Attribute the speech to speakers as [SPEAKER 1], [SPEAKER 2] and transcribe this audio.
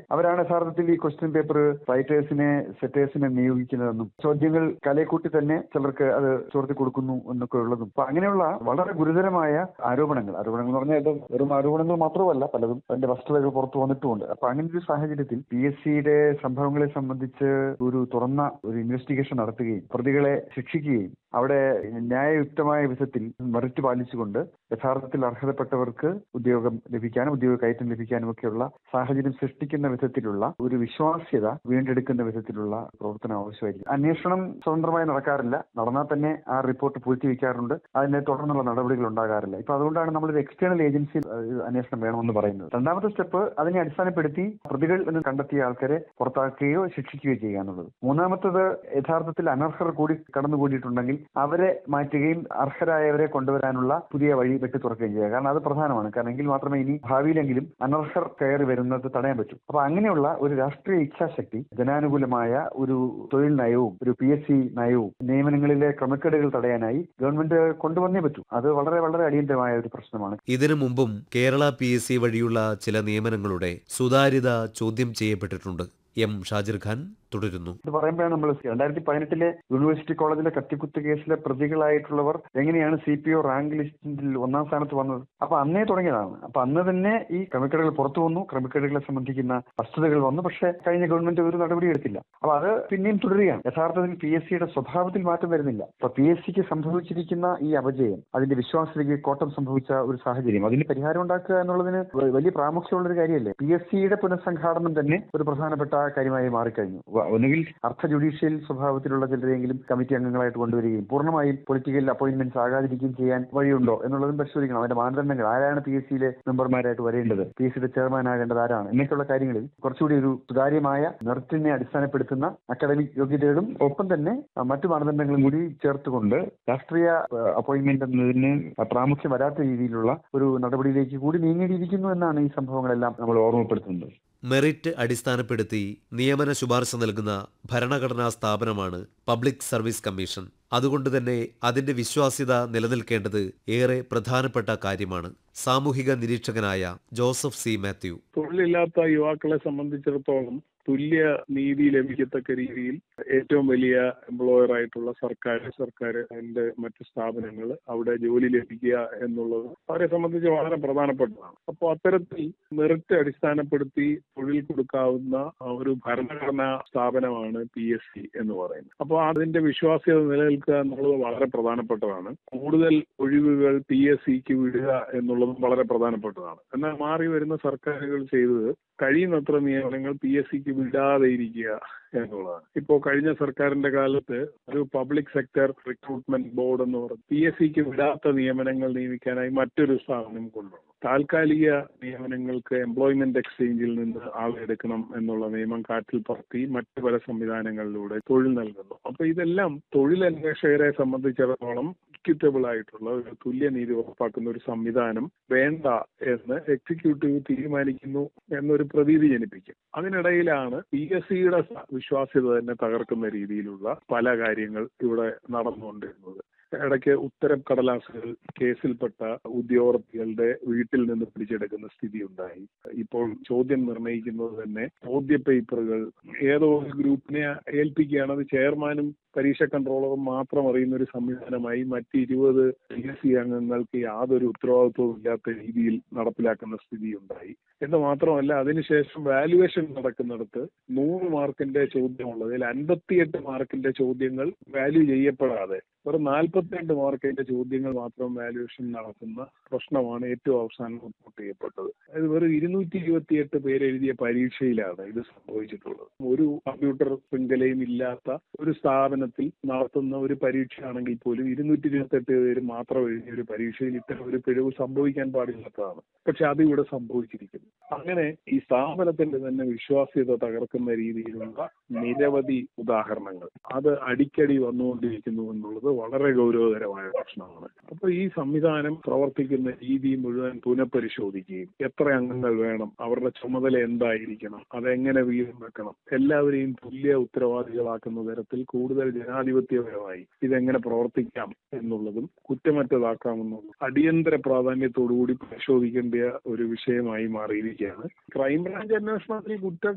[SPEAKER 1] അവരാണ് യഥാർത്ഥത്തിൽ ഈ ക്വസ്റ്റ്യൻ പേപ്പർ റൈറ്റേഴ്സിനെ സെറ്റേഴ്സിനെ നിയോഗിക്കുന്നതെന്നും ചോദ്യങ്ങൾ കലയെക്കൂട്ടി തന്നെ ചിലർക്ക് അത് ചോർത്തി കൊടുക്കുന്നു എന്നൊക്കെ ഉള്ളതും അപ്പൊ അങ്ങനെയുള്ള വളരെ ഗുരുതരമായ ആരോപണങ്ങൾ ആരോപണങ്ങൾ എന്ന് പറഞ്ഞാൽ ഇത് വെറും ആരോപണങ്ങൾ മാത്രമല്ല പലതും അതിന്റെ വസ്തുതകൾ പുറത്തു വന്നിട്ടുമുണ്ട് അപ്പൊ അങ്ങനെ ഒരു സാഹചര്യത്തിൽ പി എസ് സിയുടെ സംഭവങ്ങളെ സംബന്ധിച്ച് ഒരു തുറന്ന ഒരു ഇൻവെസ്റ്റിഗേഷൻ നടത്തുകയും പ്രതികളെ ശിക്ഷിക്കുകയും അവിടെ ന്യായയുക്തമായ വിധത്തിൽ മെറിറ്റ് പാലിച്ചുകൊണ്ട് യഥാർത്ഥത്തിൽ അർഹതപ്പെട്ടവർക്ക് ഉദ്യോഗം ലഭിക്കാനും ഉദ്യോഗ കയറ്റം ലഭിക്കാനും ഒക്കെയുള്ള സാഹചര്യം സൃഷ്ടിക്കുന്ന വിധത്തിലുള്ള ഒരു വിശ്വാസ്യത വീണ്ടെടുക്കുന്ന വിധത്തിലുള്ള പ്രവർത്തനം ആവശ്യമായിരിക്കും അന്വേഷണം സ്വതന്ത്രമായി നടക്കാറില്ല നടന്നാൽ തന്നെ ആ റിപ്പോർട്ട് പൂഴ്ത്തിവെക്കാറുണ്ട് അതിനെ തുടർന്നുള്ള നടപടികൾ ഉണ്ടാകാറില്ല ഇപ്പൊ അതുകൊണ്ടാണ് നമ്മളൊരു എക്സ്റ്റേണൽ ഏജൻസി അന്വേഷണം വേണമെന്ന് പറയുന്നത് രണ്ടാമത്തെ സ്റ്റെപ്പ് അതിനെ അടിസ്ഥാനപ്പെടുത്തി പ്രതികൾ എന്ന് കണ്ടെത്തിയ ആൾക്കാരെ പുറത്താക്കുകയോ ശിക്ഷിക്കുകയോ ചെയ്യുക എന്നുള്ളത് മൂന്നാമത്തത് യഥാർത്ഥത്തിൽ അനർഹർ കൂടി കടന്നുകൂടിയിട്ടുണ്ടെങ്കിൽ അവരെ മാറ്റുകയും അർഹരായവരെ കൊണ്ടുവരാനുള്ള പുതിയ വഴി വെട്ടി തുറക്കുകയും ചെയ്യുക കാരണം അത് പ്രധാനമാണ് കാരണം എങ്കിൽ മാത്രമേ ഇനി ഭാവിയിലെങ്കിലും അനർഹർ കയറി വരുന്നത് തടയാൻ പറ്റൂ അപ്പൊ അങ്ങനെയുള്ള ഒരു രാഷ്ട്രീയ ഇച്ഛാശക്തി ജനാനുകൂലമായ ഒരു തൊഴിൽ നയവും ഒരു പി എസ് സി നയവും നിയമനങ്ങളിലെ ക്രമക്കേടുകൾ തടയാനായി ഗവൺമെന്റ് കൊണ്ടുവന്നേ പറ്റൂ അത് വളരെ വളരെ അടിയന്തരമായ ഒരു പ്രശ്നമാണ്
[SPEAKER 2] ഇതിനു മുമ്പും കേരള പി എസ് സി വഴിയുള്ള ചില നിയമനങ്ങളുടെ സുതാര്യത ചോദ്യം ചെയ്യപ്പെട്ടിട്ടുണ്ട് എം ഷാജിർ ഖാൻ തുടരുന്നു
[SPEAKER 1] ഇത് പറയുമ്പോഴാണ് നമ്മൾ രണ്ടായിരത്തി പതിനെട്ടിലെ യൂണിവേഴ്സിറ്റി കോളേജിലെ കത്തിക്കുത്ത് കേസിലെ പ്രതികളായിട്ടുള്ളവർ എങ്ങനെയാണ് സി പി ഒ റാങ്ക് ലിസ്റ്റിൽ ഒന്നാം സ്ഥാനത്ത് വന്നത് അപ്പൊ അന്നേ തുടങ്ങിയതാണ് അപ്പൊ അന്ന് തന്നെ ഈ ക്രമക്കേടുകൾ പുറത്തു വന്നു ക്രമക്കേടുകളെ സംബന്ധിക്കുന്ന വസ്തുതകൾ വന്നു പക്ഷേ കഴിഞ്ഞ ഗവൺമെന്റ് ഒരു നടപടി എടുത്തില്ല അപ്പൊ അത് പിന്നെയും തുടരുകയാണ് യഥാർത്ഥത്തിൽ പി എസ് സിയുടെ സ്വഭാവത്തിൽ മാറ്റം വരുന്നില്ല അപ്പൊ പി എസ് സിക്ക് സംഭവിച്ചിരിക്കുന്ന ഈ അപജയം അതിന്റെ വിശ്വാസത്തിലേക്ക് കോട്ടം സംഭവിച്ച ഒരു സാഹചര്യം അതിന് പരിഹാരം ഉണ്ടാക്കുക എന്നുള്ളതിന് വലിയ പ്രാമുഖ്യമുള്ള ഒരു കാര്യമല്ലേ പി എസ് സിയുടെ പുനഃസംഘാടനം തന്നെ ഒരു പ്രധാനപ്പെട്ട കാര്യമായി മാറിക്കഴിഞ്ഞു ഒന്നുകിൽ അർത്ഥ ജുഡീഷ്യൽ സ്വഭാവത്തിലുള്ള ചിലരെങ്കിലും കമ്മിറ്റി അംഗങ്ങളായിട്ട് കൊണ്ടുവരികയും പൂർണ്ണമായും പൊളിറ്റിക്കൽ അപ്പോയിന്റ്മെന്റ്സ് ആകാതിരിക്കുകയും ചെയ്യാൻ വഴിയുണ്ടോ എന്നുള്ളതും പരിശോധിക്കണം അതിന്റെ മാനദണ്ഡങ്ങൾ ആരാണ് പി എസ് സിയിലെ മെമ്പർമാരായിട്ട് വരേണ്ടത് പി എസ് സിയുടെ ചെയർമാൻ ആകേണ്ടത് ആരാണ് എന്നൊക്കെയുള്ള കാര്യങ്ങളിൽ കുറച്ചുകൂടി ഒരു സുതാര്യമായ മെറിറ്റിനെ അടിസ്ഥാനപ്പെടുത്തുന്ന അക്കാദമിക് യോഗ്യതകളും ഒപ്പം തന്നെ മറ്റു മാനദണ്ഡങ്ങളും കൂടി ചേർത്തുകൊണ്ട് രാഷ്ട്രീയ അപ്പോയിന്റ്മെന്റ് എന്നതിന് പ്രാമുഖ്യം വരാത്ത രീതിയിലുള്ള ഒരു നടപടിയിലേക്ക് കൂടി നീങ്ങേണ്ടിയിരിക്കുന്നു എന്നാണ് ഈ സംഭവങ്ങളെല്ലാം നമ്മൾ ഓർമ്മപ്പെടുത്തുന്നത്
[SPEAKER 2] മെറിറ്റ് അടിസ്ഥാനപ്പെടുത്തി നിയമന ശുപാർശ നൽകുന്ന ഭരണഘടനാ സ്ഥാപനമാണ് പബ്ലിക് സർവീസ് കമ്മീഷൻ അതുകൊണ്ട് തന്നെ അതിന്റെ വിശ്വാസ്യത നിലനിൽക്കേണ്ടത് ഏറെ പ്രധാനപ്പെട്ട കാര്യമാണ് സാമൂഹിക നിരീക്ഷകനായ ജോസഫ് സി മാത്യു
[SPEAKER 3] തൊഴിലില്ലാത്ത യുവാക്കളെ സംബന്ധിച്ചിടത്തോളം തുല്യ നീതി ലഭിക്കത്തക്ക രീതിയിൽ ഏറ്റവും വലിയ എംപ്ലോയർ ആയിട്ടുള്ള സർക്കാർ സർക്കാർ അതിന്റെ മറ്റു സ്ഥാപനങ്ങൾ അവിടെ ജോലി ലഭിക്കുക എന്നുള്ളത് അവരെ സംബന്ധിച്ച് വളരെ പ്രധാനപ്പെട്ടതാണ് അപ്പോൾ അത്തരത്തിൽ മെറിറ്റ് അടിസ്ഥാനപ്പെടുത്തി തൊഴിൽ കൊടുക്കാവുന്ന ഒരു ഭരണഘടനാ സ്ഥാപനമാണ് പി എസ് സി എന്ന് പറയുന്നത് അപ്പോൾ അതിന്റെ വിശ്വാസ്യത നിലനിൽക്കുക എന്നുള്ളത് വളരെ പ്രധാനപ്പെട്ടതാണ് കൂടുതൽ ഒഴിവുകൾ പി എസ് സിക്ക് വിടുക എന്നുള്ളതും വളരെ പ്രധാനപ്പെട്ടതാണ് എന്നാൽ മാറി വരുന്ന സർക്കാരുകൾ ചെയ്തത് കഴിയുന്നത്ര നിയമനങ്ങൾ പി എസ് സിക്ക് വിടാതെ ഇരിക്കുക എന്നുള്ളതാണ് ഇപ്പോ കഴിഞ്ഞ സർക്കാരിന്റെ കാലത്ത് ഒരു പബ്ലിക് സെക്ടർ റിക്രൂട്ട്മെന്റ് ബോർഡ് എന്ന് പറഞ്ഞു പി എസ് സിക്ക് വിടാത്ത നിയമനങ്ങൾ നിയമിക്കാനായി മറ്റൊരു സ്ഥാപനം കൊണ്ടുവന്നു താൽക്കാലിക നിയമനങ്ങൾക്ക് എംപ്ലോയ്മെന്റ് എക്സ്ചേഞ്ചിൽ നിന്ന് ആളെടുക്കണം എന്നുള്ള നിയമം കാറ്റിൽ പറത്തി മറ്റു പല സംവിധാനങ്ങളിലൂടെ തൊഴിൽ നൽകുന്നു അപ്പൊ ഇതെല്ലാം തൊഴിലന്വേഷകരെ സംബന്ധിച്ചിടത്തോളം ഇക്വിറ്റബിൾ ആയിട്ടുള്ള ഒരു തുല്യനീതി ഉറപ്പാക്കുന്ന ഒരു സംവിധാനം വേണ്ട എന്ന് എക്സിക്യൂട്ടീവ് തീരുമാനിക്കുന്നു എന്നൊരു പ്രതീതി ജനിപ്പിക്കും അതിനിടയിലാണ് പി എസ് സിയുടെ വിശ്വാസ്യത തന്നെ തകർക്കുന്ന രീതിയിലുള്ള പല കാര്യങ്ങൾ ഇവിടെ നടന്നുകൊണ്ടിരുന്നത് ഇടയ്ക്ക് ഉത്തരക്കടലാസുകൾ കേസിൽപ്പെട്ട ഉദ്യോഗാർത്ഥികളുടെ വീട്ടിൽ നിന്ന് പിടിച്ചെടുക്കുന്ന സ്ഥിതി ഉണ്ടായി ഇപ്പോൾ ചോദ്യം നിർണ്ണയിക്കുന്നത് തന്നെ ചോദ്യ പേപ്പറുകൾ ഏതോ ഒരു ഗ്രൂപ്പിനെ ഏൽപ്പിക്കുകയാണ് അത് ചെയർമാനും പരീക്ഷ കൺട്രോളറും മാത്രം അറിയുന്ന ഒരു സംവിധാനമായി മറ്റ് ഇരുപത് പി എസ് സി അംഗങ്ങൾക്ക് യാതൊരു ഉത്തരവാദിത്വവും ഇല്ലാത്ത രീതിയിൽ നടപ്പിലാക്കുന്ന സ്ഥിതി ഉണ്ടായി എന്ന് മാത്രമല്ല അതിനുശേഷം വാല്യുവേഷൻ നടക്കുന്നിടത്ത് നൂറ് മാർക്കിന്റെ ചോദ്യമുള്ളതിൽ അൻപത്തിയെട്ട് മാർക്കിന്റെ ചോദ്യങ്ങൾ വാല്യൂ ചെയ്യപ്പെടാതെ ഒരു നാൽപ്പത്തിരണ്ട് മാർക്കിന്റെ ചോദ്യങ്ങൾ മാത്രം വാല്യുവേഷൻ നടത്തുന്ന പ്രശ്നമാണ് ഏറ്റവും അവസാനം റിപ്പോർട്ട് ചെയ്യപ്പെട്ടത് അത് വെറും ഇരുന്നൂറ്റി ഇരുപത്തിയെട്ട് പേര് എഴുതിയ പരീക്ഷയിലാണ് ഇത് സംഭവിച്ചിട്ടുള്ളത് ഒരു കമ്പ്യൂട്ടർ ശൃംഖലയും ഇല്ലാത്ത ഒരു സ്ഥാപനത്തിൽ നടത്തുന്ന ഒരു പരീക്ഷയാണെങ്കിൽ പോലും ഇരുന്നൂറ്റി ഇരുപത്തെട്ട് പേര് മാത്രം എഴുതിയ ഒരു പരീക്ഷയിൽ ഇത്തരം ഒരു പിഴവ് സംഭവിക്കാൻ പാടില്ലാത്തതാണ് പക്ഷെ അത് ഇവിടെ സംഭവിച്ചിരിക്കുന്നു അങ്ങനെ ഈ സ്ഥാപനത്തിന്റെ തന്നെ വിശ്വാസ്യത തകർക്കുന്ന രീതിയിലുള്ള നിരവധി ഉദാഹരണങ്ങൾ അത് അടിക്കടി വന്നുകൊണ്ടിരിക്കുന്നു എന്നുള്ളത് വളരെ ഗൗരവകരമായ പ്രശ്നമാണ് അപ്പൊ ഈ സംവിധാനം പ്രവർത്തിക്കുന്ന രീതി മുഴുവൻ പുനഃപരിശോധിക്കുകയും എത്ര അംഗങ്ങൾ വേണം അവരുടെ ചുമതല എന്തായിരിക്കണം അതെങ്ങനെ വീതം വെക്കണം എല്ലാവരെയും തുല്യ ഉത്തരവാദികളാക്കുന്ന തരത്തിൽ കൂടുതൽ ജനാധിപത്യപരമായി ഇതെങ്ങനെ പ്രവർത്തിക്കാം എന്നുള്ളതും കുറ്റമറ്റതാക്കാമെന്നുള്ളതും അടിയന്തര പ്രാധാന്യത്തോടുകൂടി പരിശോധിക്കേണ്ട ഒരു വിഷയമായി മാറിയിരിക്കുകയാണ് ക്രൈംബ്രാഞ്ച് അന്വേഷണത്തിൽ കുറ്റ